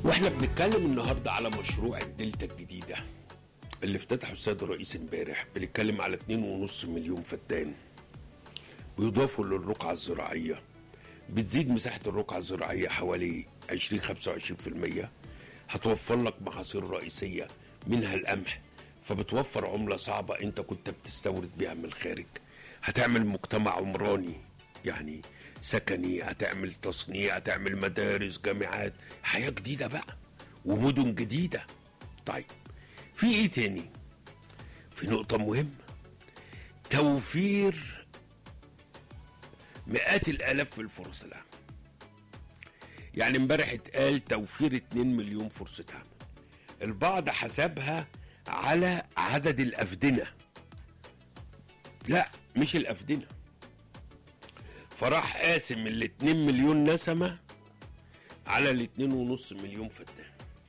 واحنا بنتكلم النهارده على مشروع الدلتا الجديده اللي افتتحه السيد الرئيس امبارح بنتكلم على 2.5 مليون فدان ويضافوا للرقعه الزراعيه بتزيد مساحه الرقعه الزراعيه حوالي 20 25% هتوفر لك محاصيل رئيسيه منها القمح فبتوفر عمله صعبه انت كنت بتستورد بيها من الخارج هتعمل مجتمع عمراني يعني سكني هتعمل تصنيع هتعمل مدارس جامعات حياه جديده بقى ومدن جديده طيب في ايه تاني في نقطه مهمه توفير مئات الالاف في الفرص العامه يعني امبارح اتقال توفير 2 مليون فرصه عمل البعض حسبها على عدد الافدنه لا مش الافدنه فراح قاسم ال 2 مليون نسمه على ال 2.5 مليون فدان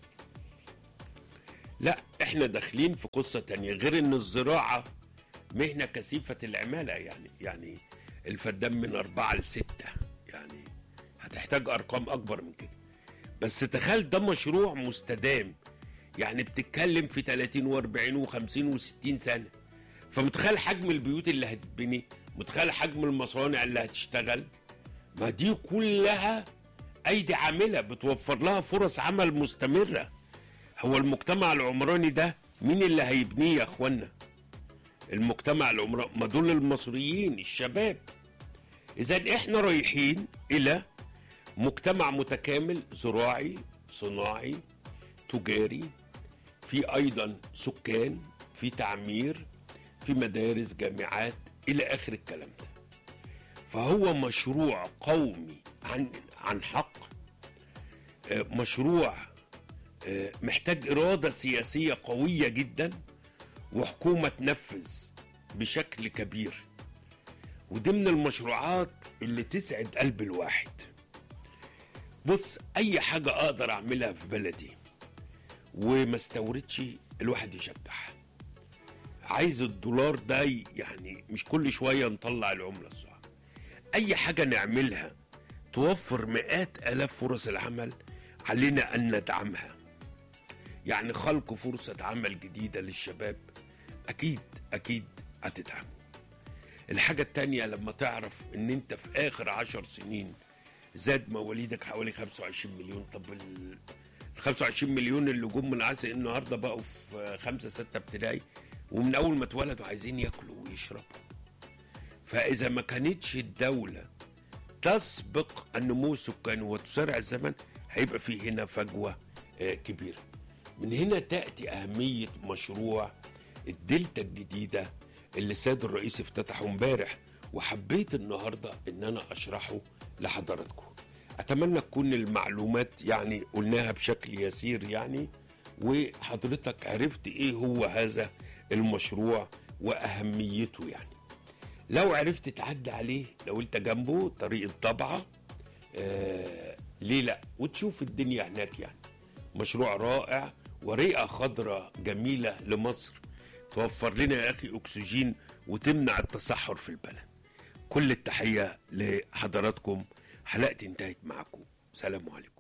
لا احنا داخلين في قصه تانية غير ان الزراعه مهنه كثيفه العماله يعني يعني الفدان من أربعة لستة يعني هتحتاج أرقام أكبر من كده بس تخيل ده مشروع مستدام يعني بتتكلم في 30 و40 و50 و60 سنة فمتخيل حجم البيوت اللي هتتبني متخيل حجم المصانع اللي هتشتغل ما دي كلها أيدي عاملة بتوفر لها فرص عمل مستمرة هو المجتمع العمراني ده مين اللي هيبنيه يا اخوانا المجتمع العمراني ما دول المصريين الشباب اذا احنا رايحين الى مجتمع متكامل زراعي صناعي تجاري في ايضا سكان في تعمير في مدارس جامعات الى اخر الكلام ده فهو مشروع قومي عن عن حق آه، مشروع آه، محتاج اراده سياسيه قويه جدا وحكومه تنفذ بشكل كبير ودي من المشروعات اللي تسعد قلب الواحد بص اي حاجه اقدر اعملها في بلدي وما استوردش الواحد يشجع عايز الدولار ده يعني مش كل شويه نطلع العمله الصعبه اي حاجه نعملها توفر مئات الاف فرص العمل علينا ان ندعمها يعني خلق فرصه عمل جديده للشباب اكيد اكيد هتدعم الحاجة التانية لما تعرف ان انت في اخر عشر سنين زاد مواليدك حوالي 25 مليون طب ال 25 مليون اللي جم من عسل النهارده بقوا في خمسة ستة ابتدائي ومن اول ما اتولدوا عايزين ياكلوا ويشربوا فاذا ما كانتش الدولة تسبق النمو السكاني وتسارع الزمن هيبقى في هنا فجوة آه، كبيرة من هنا تأتي أهمية مشروع الدلتا الجديدة اللي السيد الرئيس افتتحه امبارح وحبيت النهارده ان انا اشرحه لحضراتكم اتمنى تكون المعلومات يعني قلناها بشكل يسير يعني وحضرتك عرفت ايه هو هذا المشروع واهميته يعني لو عرفت تعدي عليه لو انت جنبه طريقه طبعه آه ليه لا وتشوف الدنيا هناك يعني مشروع رائع ورئه خضراء جميله لمصر توفر لنا يا اخي اكسجين وتمنع التصحر في البلد كل التحيه لحضراتكم حلقتي انتهت معكم سلام عليكم